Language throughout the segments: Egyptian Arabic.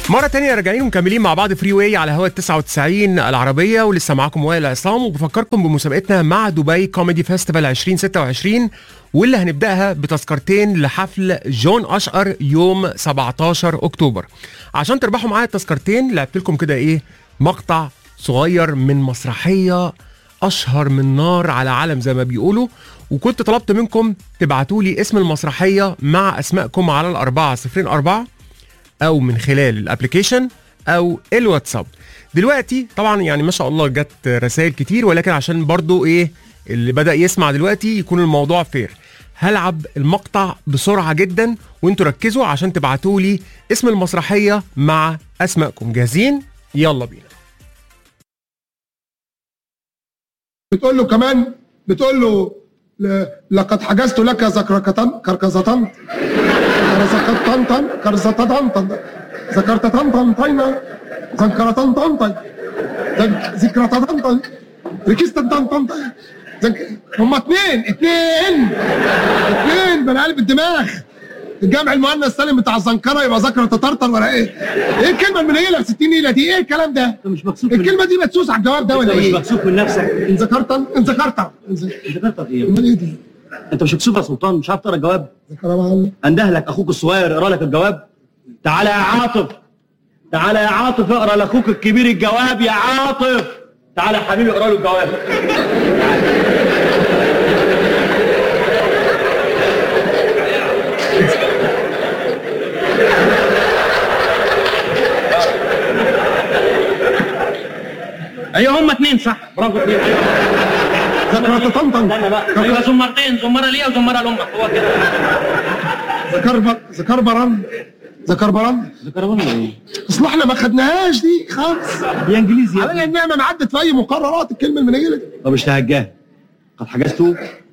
مرة تانية راجعين ومكملين مع بعض فري واي على هوا ال 99 العربية ولسه معاكم وائل عصام وبفكركم بمسابقتنا مع دبي كوميدي فيستيفال 2026 واللي هنبداها بتذكرتين لحفل جون اشقر يوم 17 اكتوبر. عشان تربحوا معايا التذكرتين لعبت لكم كده ايه مقطع صغير من مسرحية اشهر من نار على علم زي ما بيقولوا وكنت طلبت منكم تبعتوا لي اسم المسرحية مع اسمائكم على الأربعة صفرين أربعة او من خلال الابلكيشن او الواتساب دلوقتي طبعا يعني ما شاء الله جت رسائل كتير ولكن عشان برضو ايه اللي بدا يسمع دلوقتي يكون الموضوع فير هلعب المقطع بسرعه جدا وانتوا ركزوا عشان تبعتوا لي اسم المسرحيه مع اسمائكم جاهزين يلا بينا بتقول له كمان بتقول له ل- لقد حجزت لك زكركتن كركزتن كرزكتن كرزتن ذكرتتن طينا زنكرتن طن ذكرتن طن ركزتن طن طن هما اتنين اتنين اتنين من قلب الدماغ الجمع المؤنث سالم بتاع الزنكره يبقى ذكر تطرطر ولا ايه؟ ايه الكلمه المنيله ب 60 نيله دي؟ ايه الكلام ده؟ انت مش مكسوف من الكلمه دي بتسوس على الجواب ده انت ولا مش ايه؟ مكسوف من نفسك ان ذكرت ان ذكرت إن ذ- انت كتر ايه امال ايه دي؟ انت مش مكسوف يا سلطان مش عارف تقرا الجواب ذكر معلم انده لك اخوك الصغير يقرا لك الجواب تعالى يا عاطف تعالى يا عاطف اقرا لاخوك الكبير الجواب يا عاطف تعالى يا حبيبي اقرا له الجواب ايوه هم اتنين صح برافو اتنين ذكرت طنطن استنى بقى ايوه زمرتين زمره ليا وزمره لامك هو كده ذكر ب- ذكر برن ذكر برن ذكر ولا ايه؟ اصل احنا ما خدناهاش دي خالص هي انجليزي يا على ابني. انها ما عدت في اي مقررات الكلمه المنيله دي طب مش تهجاه قد حجزته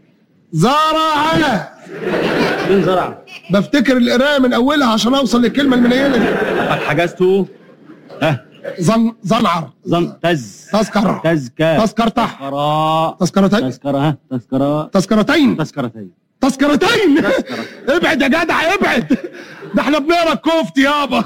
زرع مين زرع؟ بفتكر القرايه من اولها عشان اوصل للكلمه المنيله دي قد حجزته ها زن زنعر زن تز تذكر تزكى تذكرتح تذكرة تذكرتين تذكرة ها تذكرة تذكرتين تذكرتين تذكرتين تذكرة. ابعد يا جدع ابعد ده احنا بنقرا الكفت يابا